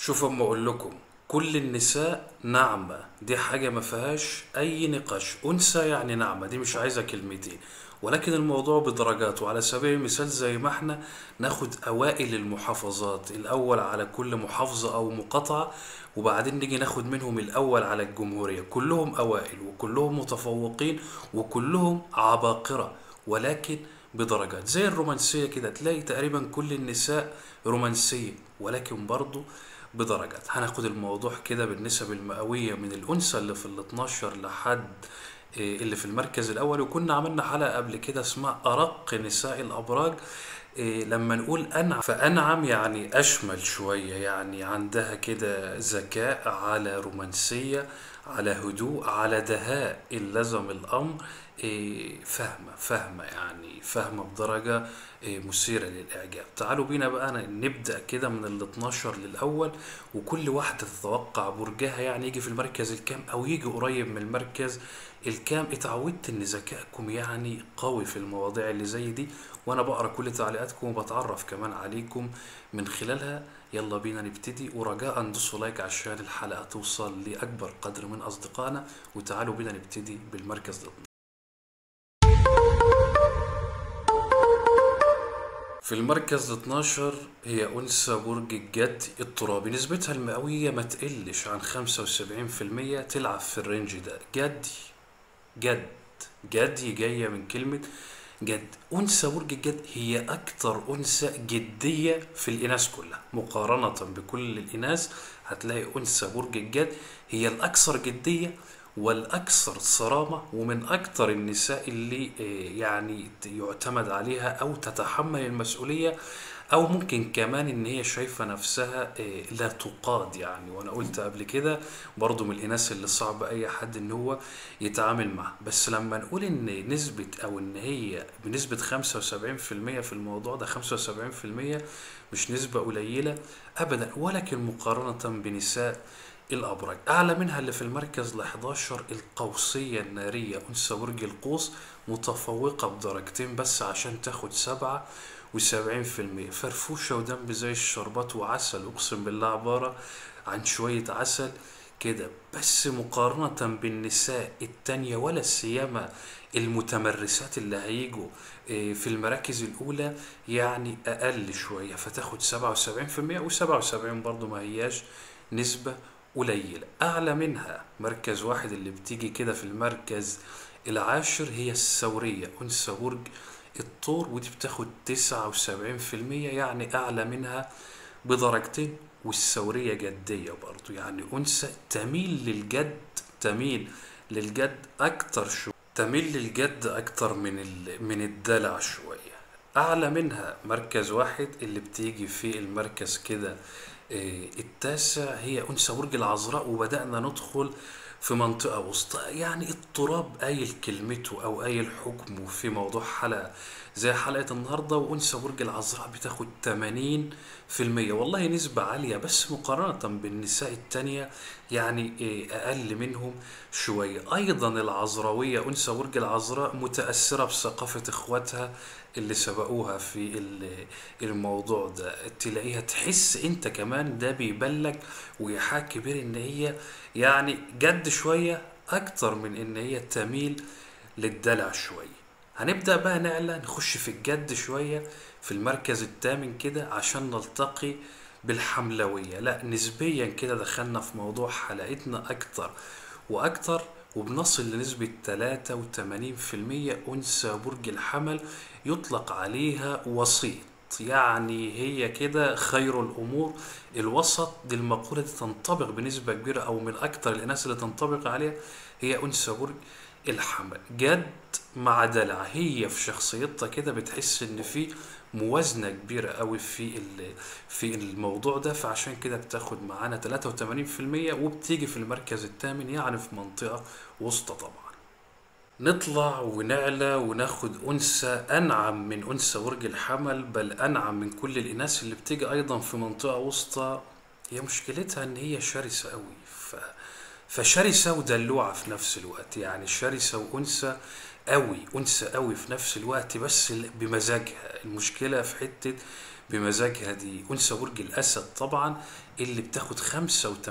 شوفوا اما اقول لكم كل النساء ناعمة دي حاجة ما فيهاش اي نقاش انثى يعني ناعمة دي مش عايزة كلمتين ولكن الموضوع بدرجات وعلى سبيل المثال زي ما احنا ناخد اوائل المحافظات الاول على كل محافظة او مقاطعة وبعدين نيجي ناخد منهم الاول على الجمهورية كلهم اوائل وكلهم متفوقين وكلهم عباقرة ولكن بدرجات زي الرومانسية كده تلاقي تقريبا كل النساء رومانسية ولكن برضو بدرجات هناخد الموضوع كده بالنسب المئوية من الأنثى اللي في ال 12 لحد إيه، اللي في المركز الأول وكنا عملنا حلقة قبل كده اسمها أرق نساء الأبراج إيه، لما نقول أنعم فأنعم يعني أشمل شوية يعني عندها كده ذكاء على رومانسية على هدوء على دهاء إن لزم الأمر إيه، فاهمة فاهمة يعني فاهمة بدرجة إيه، مثيرة للإعجاب تعالوا بينا بقى نبدأ كده من ال 12 للأول وكل واحدة تتوقع برجها يعني يجي في المركز الكام أو يجي قريب من المركز الكام اتعودت إن ذكائكم يعني قوي في المواضيع اللي زي دي وأنا بقرأ كل تعليقاتكم وبتعرف كمان عليكم من خلالها يلا بينا نبتدي ورجاء دوسوا لايك عشان الحلقة توصل لأكبر قدر من أصدقائنا وتعالوا بينا نبتدي بالمركز ده في المركز 12 هي أنثى برج الجد الترابي نسبتها المئوية ما تقلش عن 75% تلعب في الرينج ده جدي جد جدي جاية من كلمة جد أنثى برج الجد هي أكتر أنثى جدية في الإناث كلها مقارنة بكل الإناث هتلاقي أنثى برج الجد هي الأكثر جدية والأكثر صرامة ومن أكثر النساء اللي آه، يعني يعتمد عليها أو تتحمل المسؤولية أو ممكن كمان إن هي شايفة نفسها آه، لا تقاد يعني وأنا قلت قبل كده برضو من الإناث اللي صعب أي حد إن هو يتعامل معها بس لما نقول إن نسبة أو إن هي بنسبة 75% في الموضوع ده 75% مش نسبة قليلة أبدا ولكن مقارنة بنساء الأبراج أعلى منها اللي في المركز ل 11 القوسية النارية أنثى برج القوس متفوقة بدرجتين بس عشان تاخد سبعة وسبعين في المية فرفوشة ودم زي الشربات وعسل أقسم بالله عبارة عن شوية عسل كده بس مقارنة بالنساء التانية ولا سيما المتمرسات اللي هيجوا إيه، في المراكز الأولى يعني أقل شوية فتاخد سبعة وسبعين في المية وسبعة وسبعين برضو ما هياش نسبة قليلة أعلى منها مركز واحد اللي بتيجي كده في المركز العاشر هي الثورية أنثى برج الثور ودي بتاخد تسعة وسبعين في المية يعني أعلى منها بدرجتين والثورية جدية برضو يعني أنثى تميل للجد تميل للجد أكتر شوية تميل للجد أكتر من ال... من الدلع شوية أعلى منها مركز واحد اللي بتيجي في المركز كده آه، التاسع هي أنثى برج العذراء وبدأنا ندخل في منطقة وسطى يعني التراب قايل كلمته أو قايل حكمه في موضوع حلقة زي حلقة النهاردة وأنثى برج العذراء بتاخد 80% والله نسبة عالية بس مقارنة بالنساء التانية يعني آه، أقل منهم شوية أيضا العذراوية أنثى برج العذراء متأثرة بثقافة إخواتها اللي سبقوها في ال- الموضوع ده تلاقيها تحس انت كمان ده بيبلغ وإيحاء كبير ان هي يعني جد شوية اكتر من ان هي تميل للدلع شوية هنبدأ بقى نعلى نخش في الجد شوية في المركز الثامن كده عشان نلتقي بالحملوية لا نسبيا كده دخلنا في موضوع حلقتنا أكتر وأكتر وبنصل لنسبة 83% أنثى برج الحمل يطلق عليها وسيط يعني هي كده خير الأمور الوسط دي المقولة دي تنطبق بنسبة كبيرة أو من أكتر الناس اللي تنطبق عليها هي أنثى برج الحمل جد مع دلع هي في شخصيتها كده بتحس ان في موازنة كبيرة قوي في ال- في الموضوع ده فعشان كده بتاخد معانا 83% وبتيجي في المركز الثامن يعني في منطقة وسطى طبعا نطلع ونعلى وناخد أنثى أنعم من أنثى برج الحمل بل أنعم من كل الإناث اللي بتيجي أيضا في منطقة وسطى هي مشكلتها إن هي شرسة قوي ف... فشرسة ودلوعة في نفس الوقت يعني شرسة وأنثى قوي أنثى قوي في نفس الوقت بس بمزاجها المشكلة في حتة بمزاجها دي أنثى برج الأسد طبعا اللي بتاخد 85%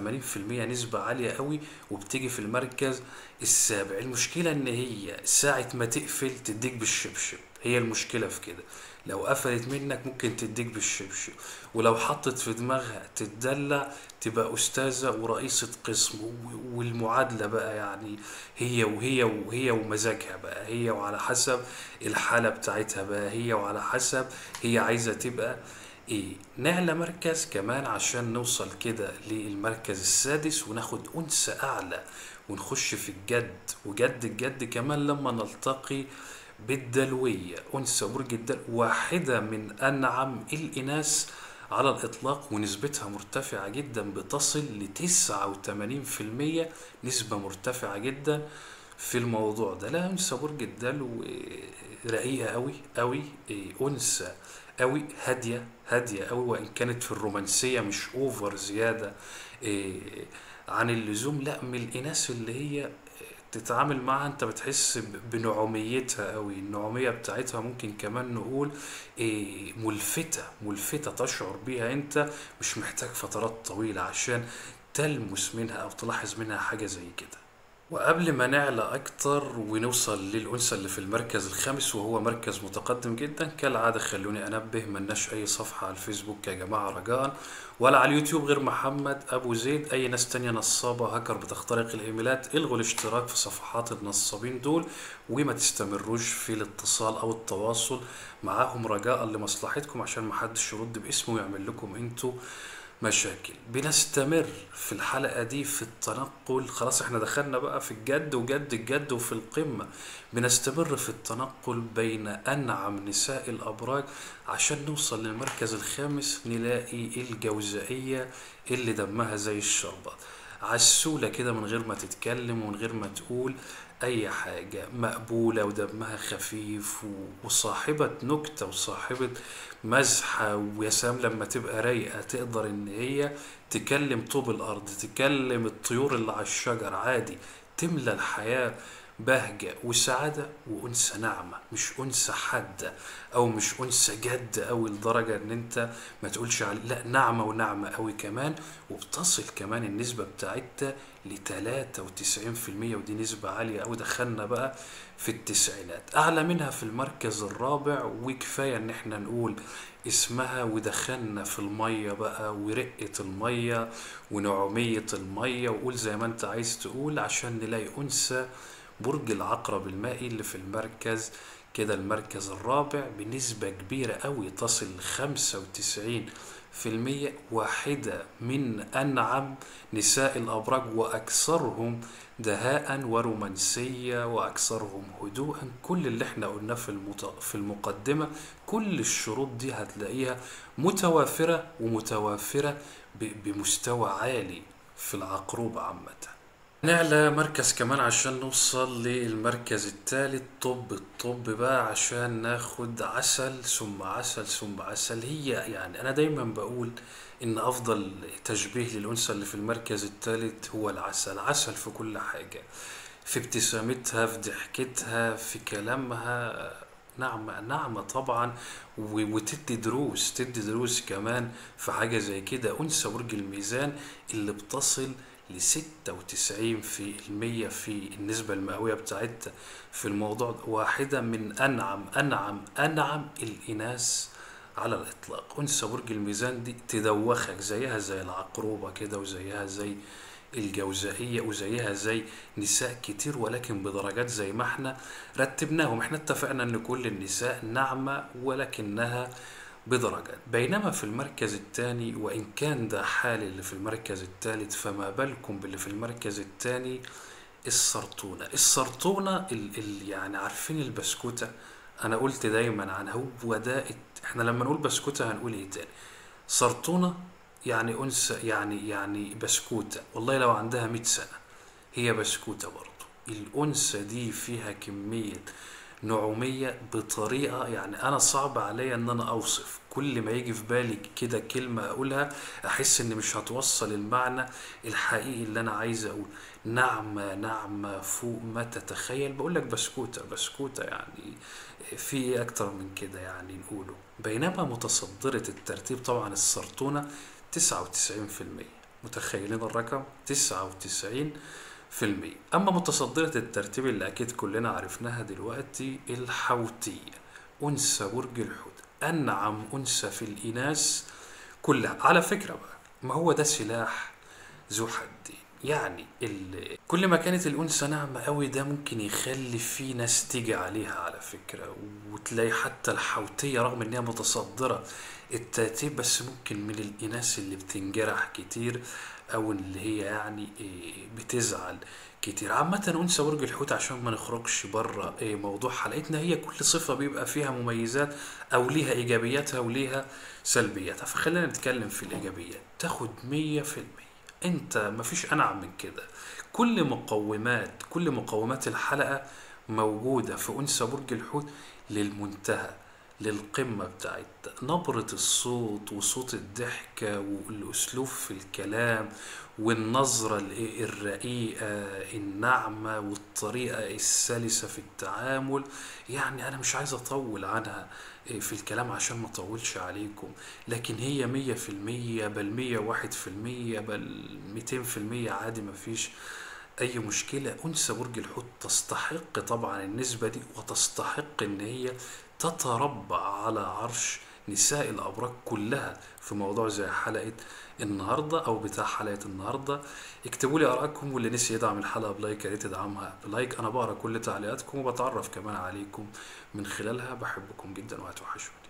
نسبة عالية قوي وبتيجي في المركز السابع المشكلة إن هي ساعة ما تقفل تديك بالشبشب هي المشكلة في كده لو قفلت منك ممكن تديك بالشبشب ولو حطت في دماغها تتدلع تبقى أستاذة ورئيسة قسم و- والمعادلة بقى يعني هي وهي وهي ومزاجها بقى هي وعلى حسب الحالة بتاعتها بقى هي وعلى حسب هي عايزة تبقى ايه نعلى مركز كمان عشان نوصل كده للمركز السادس وناخد أنثى أعلى ونخش في الجد وجد الجد كمان لما نلتقي بالدلوية أنثى برج الدلو واحدة من أنعم الإناث على الإطلاق ونسبتها مرتفعة جدا بتصل لتسعة وتمانين في المية نسبة مرتفعة جدا في الموضوع ده لا أنثى برج الدلو إيه، رقيقة أوي أوي إيه، أنثى أوي هادية هادية أوي وإن كانت في الرومانسية مش أوفر زيادة إيه، عن اللزوم لا من الإناث اللي هي تتعامل معها انت بتحس ب- بنعوميتها قوي النعومية بتاعتها ممكن كمان نقول إيه ملفتة ملفتة تشعر بيها انت مش محتاج فترات طويلة عشان تلمس منها او تلاحظ منها حاجة زي كده وقبل ما نعلى أكتر ونوصل للأنثى اللي في المركز الخامس وهو مركز متقدم جدا كالعادة خلوني أنبه ملناش أي صفحة على الفيسبوك يا جماعة رجاء ولا على اليوتيوب غير محمد أبو زيد أي ناس تانية نصابة هاكر بتخترق الإيميلات الغوا الاشتراك في صفحات النصابين دول وما تستمروش في الاتصال أو التواصل معاهم رجاء لمصلحتكم عشان محدش يرد باسمه ويعمل لكم انتوا مشاكل بنستمر في الحلقة دي في التنقل خلاص احنا دخلنا بقى في الجد وجد الجد وفي القمة بنستمر في التنقل بين أنعم نساء الأبراج عشان نوصل للمركز الخامس نلاقي الجوزائية اللي دمها زي الشربات عسولة كده من غير ما تتكلم ومن غير ما تقول أي حاجة مقبولة ودمها خفيف و- وصاحبة نكتة وصاحبة مزحة ويا سلام لما تبقى رايقة تقدر إن هي تكلم طوب الأرض تكلم الطيور اللي على الشجر عادي تملى الحياة بهجة وسعادة وأنثى ناعمة مش أنثى حادة أو مش أنثى جد أوي لدرجة إن أنت ما تقولش عليه لا ناعمة وناعمة أوي كمان وبتصل كمان النسبة بتاعتها لتلاتة وتسعين في المية ودي نسبة عالية أوي دخلنا بقى في التسعينات أعلى منها في المركز الرابع وكفاية إن احنا نقول اسمها ودخلنا في المية بقى ورقة المية ونعومية المية وقول زي ما انت عايز تقول عشان نلاقي أنثى برج العقرب المائي اللي في المركز كده المركز الرابع بنسبة كبيرة قوي تصل لخمسة وتسعين في المية واحدة من أنعم نساء الأبراج وأكثرهم دهاء ورومانسية وأكثرهم هدوءا كل اللي احنا قلناه في, المت... في المقدمة كل الشروط دي هتلاقيها متوافرة ومتوافرة ب... بمستوى عالي في العقروب عامة نعلى مركز كمان عشان نوصل للمركز الثالث طب الطب بقى عشان ناخد عسل ثم عسل ثم عسل هي يعني انا دايما بقول ان افضل تشبيه للانثى اللي في المركز الثالث هو العسل عسل في كل حاجة في ابتسامتها في ضحكتها في كلامها نعمة نعمة طبعا و- وتدي دروس تدي دروس كمان في حاجة زي كده أنثى برج الميزان اللي بتصل لستة وتسعين في المية في النسبة المئوية بتاعتها في الموضوع ده. واحدة من أنعم أنعم أنعم الإناث على الإطلاق أنثى برج الميزان دي تدوخك زيها زي العقروبة كده وزيها زي الجوزائية وزيها زي نساء كتير ولكن بدرجات زي ما احنا رتبناهم احنا اتفقنا ان كل النساء ناعمة ولكنها بدرجات بينما في المركز الثاني وإن كان ده حال اللي في المركز الثالث فما بالكم باللي في المركز الثاني السرطونة السرطونة ال ال يعني عارفين البسكوتة أنا قلت دايما عن هو ده الت- احنا لما نقول بسكوتة هنقول ايه تاني سرطونة يعني أنثى يعني يعني بسكوتة والله لو عندها 100 سنة هي بسكوتة برضه الأنثى دي فيها كمية نعومية بطريقة يعني أنا صعب عليا إن أنا أوصف كل ما يجي في بالي كده كلمة أقولها أحس إن مش هتوصل المعنى الحقيقي اللي أنا عايز أقول نعمة نعمة فوق ما تتخيل بقول لك بسكوتة بسكوتة يعني في إيه أكتر من كده يعني نقوله بينما متصدرة الترتيب طبعا السرطونة 99% متخيلين الرقم 99 في المية أما متصدرة الترتيب اللي أكيد كلنا عرفناها دلوقتي الحوتية أنثى برج الحوت أنعم أنثى في الإناث كلها على فكرة بقى ما هو ده سلاح ذو حدين يعني ال... كل ما كانت الأنثى ناعمة قوي ده ممكن يخلي في ناس تيجي عليها على فكرة وتلاقي حتى الحوتية رغم إنها متصدرة الترتيب بس ممكن من الإناث اللي بتنجرح كتير أو اللي هي يعني إيه، بتزعل كتير عامة أنثى برج الحوت عشان ما نخرجش بره إيه، موضوع حلقتنا هي كل صفة بيبقى فيها مميزات أو ليها إيجابياتها وليها سلبياتها فخلينا نتكلم في الإيجابيات تاخد مية في المية أنت مفيش أنعم من كده كل مقومات كل مقومات الحلقة موجودة في أنثى برج الحوت للمنتهى للقمة بتاعتها نبرة الصوت وصوت الضحكة والأسلوب في الكلام والنظرة الإيه الرقيقة الناعمة والطريقة السلسة في التعامل يعني أنا مش عايز أطول عنها إيه، في الكلام عشان ما أطولش عليكم لكن هي مية في المية بل مية واحد في المية بل ميتين في المية عادي مفيش أي مشكلة أنثى برج الحوت تستحق طبعا النسبة دي وتستحق إن هي تتربع على عرش نساء الأبراج كلها في موضوع زي حلقة النهاردة أو بتاع حلقة النهاردة اكتبوا لي آرائكم واللي نسي يدعم الحلقة بلايك يا ريت تدعمها بلايك أنا بقرا كل تعليقاتكم وبتعرف كمان عليكم من خلالها بحبكم جدا وهتوحشوني